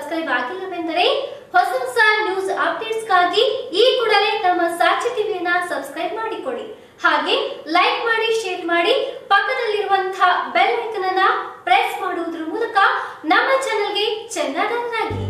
Subscribe ಆಗಿಲ್ಲವೆಂದರೆ ಹೊಸ ಹೊಸ news ಅಪ್ಡೇಟ್ಸ್ಗಾಗಿ ಈ ಕೂಡಲೇ ನಮ್ಮ ಸಾಕ್ಷಿ ಟಿವಿಯನ್ನ ಸಬ್ಸ್ಕ್ರೈಬ್ ಮಾಡಿಕೊಳ್ಳಿ ಹಾಗೆ ಲೈಕ್ ಮಾಡಿ ಶೇರ್ ಮಾಡಿ ಪಕ್ಕದಲ್ಲಿರುವಂತಹ ಬೆಲ್ ಐಕನ್ ಅನ್ನ ಪ್ರೆಸ್ ಮಾಡುವುದರ ಮೂಲಕ ನಮ್ಮ ಚಾನೆಲ್ಗೆ ಚೆನ್ನಾಗಿ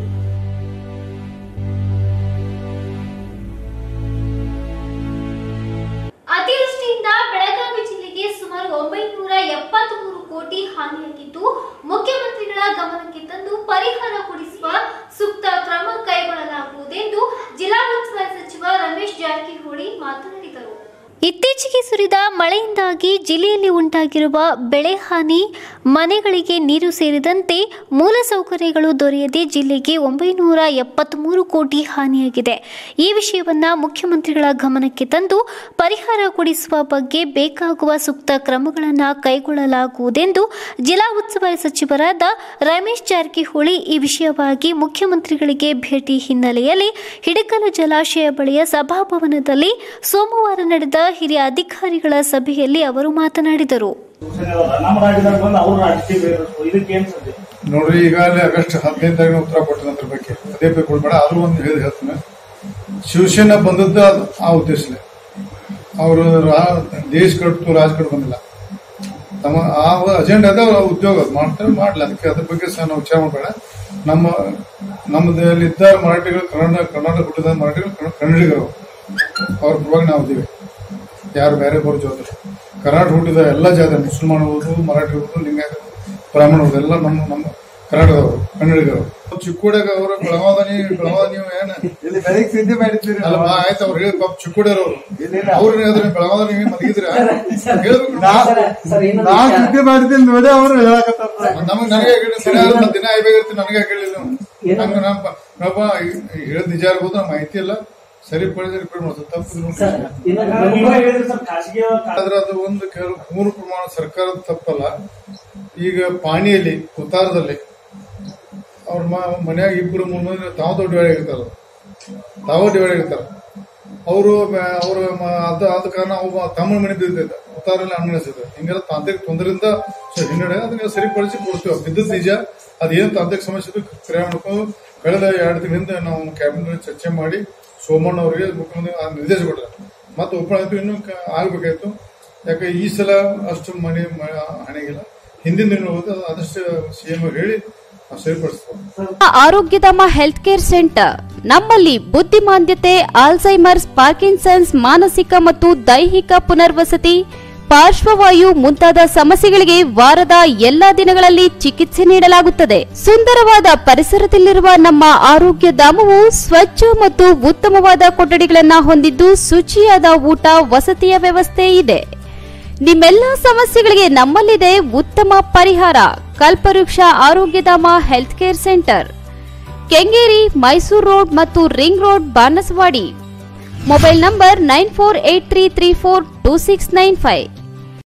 ಅತಿವೃಷ್ಟಿಯಿಂದ ಬೆಳಗಾವಿ ಜಿಲ್ಲೆಗೆ ಸುಮಾರು ಒಂಬೈನೂರ ಎಪ್ಪತ್ಮೂರು ಕೋಟಿ ಹಾನಿಯಾಗಿದ್ದು ಮುಖ್ಯಮಂತ್ರಿಗಳ ಗಮನಕ್ಕೆ ತಂದು ಪರಿಹಾರ ಕೊಡಿಸುವ ಸೂಕ್ತ ಕ್ರಮ ಕೈಗೊಳ್ಳಲಾಗುವುದೆಂದು ಜಿಲ್ಲಾ ಉಸ್ತುವಾರಿ ಸಚಿವ ರಮೇಶ್ ಜಾರಕಿಹೊಳಿ ಮಾತನಾಡಿದರು ಇತ್ತೀಚೆಗೆ ಸುರಿದ ಮಳೆಯಿಂದಾಗಿ ಜಿಲ್ಲೆಯಲ್ಲಿ ಉಂಟಾಗಿರುವ ಬೆಳೆ ಹಾನಿ ಮನೆಗಳಿಗೆ ನೀರು ಸೇರಿದಂತೆ ಮೂಲಸೌಕರ್ಯಗಳು ದೊರೆಯದೆ ಜಿಲ್ಲೆಗೆ ಒಂಬೈನೂರ ಎಪ್ಪತ್ತ್ಮೂರು ಕೋಟಿ ಹಾನಿಯಾಗಿದೆ ಈ ವಿಷಯವನ್ನ ಮುಖ್ಯಮಂತ್ರಿಗಳ ಗಮನಕ್ಕೆ ತಂದು ಪರಿಹಾರ ಕೊಡಿಸುವ ಬಗ್ಗೆ ಬೇಕಾಗುವ ಸೂಕ್ತ ಕ್ರಮಗಳನ್ನು ಕೈಗೊಳ್ಳಲಾಗುವುದೆಂದು ಜಿಲ್ಲಾ ಉಸ್ತುವಾರಿ ಸಚಿವರಾದ ರಮೇಶ್ ಜಾರಕಿಹೊಳಿ ಈ ವಿಷಯವಾಗಿ ಮುಖ್ಯಮಂತ್ರಿಗಳಿಗೆ ಭೇಟಿ ಹಿನ್ನೆಲೆಯಲ್ಲಿ ಹಿಡಕಲ ಜಲಾಶಯ ಬಳಿಯ ಸಭಾಭವನದಲ್ಲಿ ಸೋಮವಾರ ನಡೆದ ಹಿರಿಯ ಅಧಿಕಾರಿಗಳ ಸಭೆಯಲ್ಲಿ ಅವರು ಮಾತನಾಡಿದರು ನಮ್ಮ ರಾಜ್ಯದಾಗ ಬಂದು ಅವ್ರ ರಾಜಕೀಯ ಇದಕ್ಕೆ ಏನ್ ಸದ್ಯ ನೋಡ್ರಿ ಈಗಾಗಲೇ ಆಗಸ್ಟ್ ಹದಿನೈದರಾಗ ಉತ್ತರ ಕೊಟ್ಟಿದ್ದ ಅದ್ರ ಬಗ್ಗೆ ಅದೇ ಬೇಕು ಕೊಡ್ಬೇಡ ಆದ್ರೂ ಒಂದು ಹೇಳಿ ಹೇಳ್ತೀನಿ ಶಿವಸೇನಾ ಬಂದದ್ದು ಅದು ಆ ಉದ್ದೇಶಲೇ ಅವರು ದೇಶ ಕಟ್ಟು ರಾಜ ಕಟ್ಟು ಬಂದಿಲ್ಲ ತಮ್ಮ ಆ ಅಜೆಂಡಾದ ಉದ್ಯೋಗ ಮಾಡ್ತಾರೆ ಮಾಡ್ಲಿ ಅದಕ್ಕೆ ಅದ್ರ ಬಗ್ಗೆ ಸಹ ನಾವು ವಿಚಾರ ಮಾಡಬೇಡ ನಮ್ಮ ನಮ್ಮದಲ್ಲಿದ್ದ ಮರಾಠಿಗಳು ಕನ್ನಡ ಕರ್ನಾಟಕ ಹುಟ್ಟಿದ ಮರಾಠಿಗಳು ಕನ್ನಡ- ಕನ್ನಡಿಗರು ಅವ್ರ ಪರವಾಗಿ ನಾವು ಇದೀವಿ ಯಾರು ಬೇರೆ ಬರೋ ಜವಾಬ್ದಾರಿ ಕರ್ನಾಟಕ ಹುಟ್ಟಿದ ಎಲ್ಲ ಜಾತಿ ಮುಸಲ್ಮಾನ್ ಇರ್ಬೋದು ಮರಾಠಿ ಇರ್ಬೋದು ಲಿಂಗಾಯತ ಬ್ರಾಹ್ಮಣ ಇರ್ಬೋದು ಎಲ್ಲ ನಮ್ಮ ನಮ್ಮ ಕರ್ನಾಟಕದವರು ಕನ್ನಡಿಗರು ಚಿಕ್ಕೋಡಿಯಾಗ ಅವರು ಬೆಳಗಾವದ ನೀವು ಬೆಳಗಾವ ನೀವು ಏನ ಇಲ್ಲಿ ಬೆಳಿಗ್ಗೆ ಸಿದ್ಧಿ ಮಾಡಿದ್ದೀರಿ ಅಲ್ಲ ಬಾ, ಆಯ್ತು ಅವ್ರು ಹೇಳಿ ಪಾಪ ಚಿಕ್ಕೋಡಿಯವ್ರು ಇಲ್ಲಿಲ್ಲ. ಅವ್ರು ಹೇಳಿದ್ರೆ ಬೆಳಗಾವದ ನೀವು ಮಲಗಿದ್ರ ಹೇಳ್ಬೇಕು ನಾ ಸರ್, ಇನ್ನೊಂದು ನಾ ವಿಚಾರ. ಸಿದ್ಧಿ ಮಾಡಿದ್ದೀನಿ ನೋಡಿ ಅವರು ಹೇಳಕತ್ತಾರ ನಮಗ್ ನನಗೆ ಹೇಳಿ ದಿನ ಒಂದ್ ದಿನ ಆಗ್ಬೇಕಿರ್ತೀನಿ ನನಗೆ ಹೇಳಿಲ್ಲ ನೀವು ಹಂಗ ನಮ್ಮ ನಮ್ಮ ಹೇಳಿದ ನಿಜ ಇರ್ಬೋದು ನಮ್ಮ ಮಾಹಿತಿ ಇಲ್ಲ ಸರಿಪಡಿದ್ರೆ ರಿಪೇರ್ ಮಾಡ್ತಾರೆ ತಪ್ಪು ಸರ್, ನೋಡಿ ಇನ್ನೊಂದು ನೀವೇ ಹೇಳಿದ್ರಿ ಸರ್ ಖಾಸಗಿ ಆದ್ರೆ ಅದು ಒಂದು ಕೆಲವು ಮೂರು ಪ್ರಮಾಣ ಸರ್ಕಾರದ ತಪ್ಪಲ್ಲ ಈಗ ಪಾಣಿಯಲ್ಲಿ ಉತ್ತಾರದಲ್ಲಿ ಅವ್ರ ಮನ್ಯಾಗ ಇಬ್ರು ಮೂರು ಮಂದಿ ತಾವು ದೊಡ್ಡ ಡಿವೈಡ್ ಆಗಿರ್ತಾರ ತಾವು ಡಿವೈಡ್ ಆಗಿರ್ತಾರ ಅವರು ಅವ್ರ ಅದ ಆದ ಕಾರಣ ಒಬ್ಬ ತಮ್ಮನ ಮನೆ ಬಿದ್ದಿದ್ದ ಉತ್ತಾರಲ್ಲಿ ಅನ್ವಯಿಸಿದ ಹಿಂಗೆಲ್ಲ ತಾಂತ್ರಿಕ ತೊಂದರೆಯಿಂದ ಸೊ ಹಿನ್ನಡೆ ಅದನ್ನ ಸರಿಪಡಿಸಿ ಕೊಡ್ತೀವಿ ಬಿದ್ದದ್ ನಿಜ ಅದೇನು ತಾಂತ್ರಿಕ ಸಮಸ್ಯೆ ಇದ್ದು ಕ್ರಿಯೆ ಮಾಡ್ಕೊಂಡು ಕಳೆದ ಎರಡು ತಿಂಗಳಿಂದ ನಾವು ಕ್ಯಾಬಿನೆಟ್ ಚರ್ಚೆ ಮಾಡಿ ಸೋಮಣ್ಣ ಅವರಿಗೆ ಮುಖ್ಯಮಂತ್ರಿ ಆ ನಿರ್ದೇಶ ಕೊಟ್ಟರೆ ಮತ್ತೆ ಒಪ್ಪಣಾಯ್ತು ಇನ್ನೂ ಕ- ಆಗ್ಬೇಕಾಯ್ತು ಯಾಕೆ ಈ ಸಲ ಅಷ್ಟು ಮನೆ ಮ- ಹಣೆಗಿಲ್ಲ ಹಿಂದಿನ ದಿನ ಹೋದ ಆದಷ್ಟು ಸಿಎಂ ಹೇಳಿ ನಾವು ಸರಿಪಡಿಸ್ತೀವಿ ಆರೋಗ್ಯಧಾಮ ಹೆಲ್ತ್ ಕೇರ್ ಸೆಂಟರ್ ನಮ್ಮಲ್ಲಿ ಬುದ್ಧಿಮಾಂದ್ಯತೆ ಆಲ್ಝೈಮರ್ಸ್ ಪಾರ್ಕಿನ್ಸನ್ಸ್ ಮಾನಸಿಕ ಮತ್ತು ದೈಹಿಕ ಪುನರ್ವಸತಿ ಪಾರ್ಶ್ವವಾಯು ಮುಂತಾದ ಸಮಸ್ಯೆಗಳಿಗೆ ವಾರದ ಎಲ್ಲಾ ದಿನಗಳಲ್ಲಿ ಚಿಕಿತ್ಸೆ ನೀಡಲಾಗುತ್ತದೆ ಸುಂದರವಾದ ಪರಿಸರದಲ್ಲಿರುವ ನಮ್ಮ ಆರೋಗ್ಯ ಧಾಮವು ಸ್ವಚ್ಛ ಮತ್ತು ಉತ್ತಮವಾದ ಕೊಠಡಿಗಳನ್ನು ಹೊಂದಿದ್ದು ಶುಚಿಯಾದ ಊಟ ವಸತಿಯ ವ್ಯವಸ್ಥೆ ಇದೆ ನಿಮ್ಮೆಲ್ಲ ಸಮಸ್ಯೆಗಳಿಗೆ ನಮ್ಮಲ್ಲಿದೆ ಉತ್ತಮ ಪರಿಹಾರ Kalpavriksha Arogyadhama health care centre Kengeri Mysuru road ಮತ್ತು ring road Banasavadi mobile number nine four eight three three four two six nine five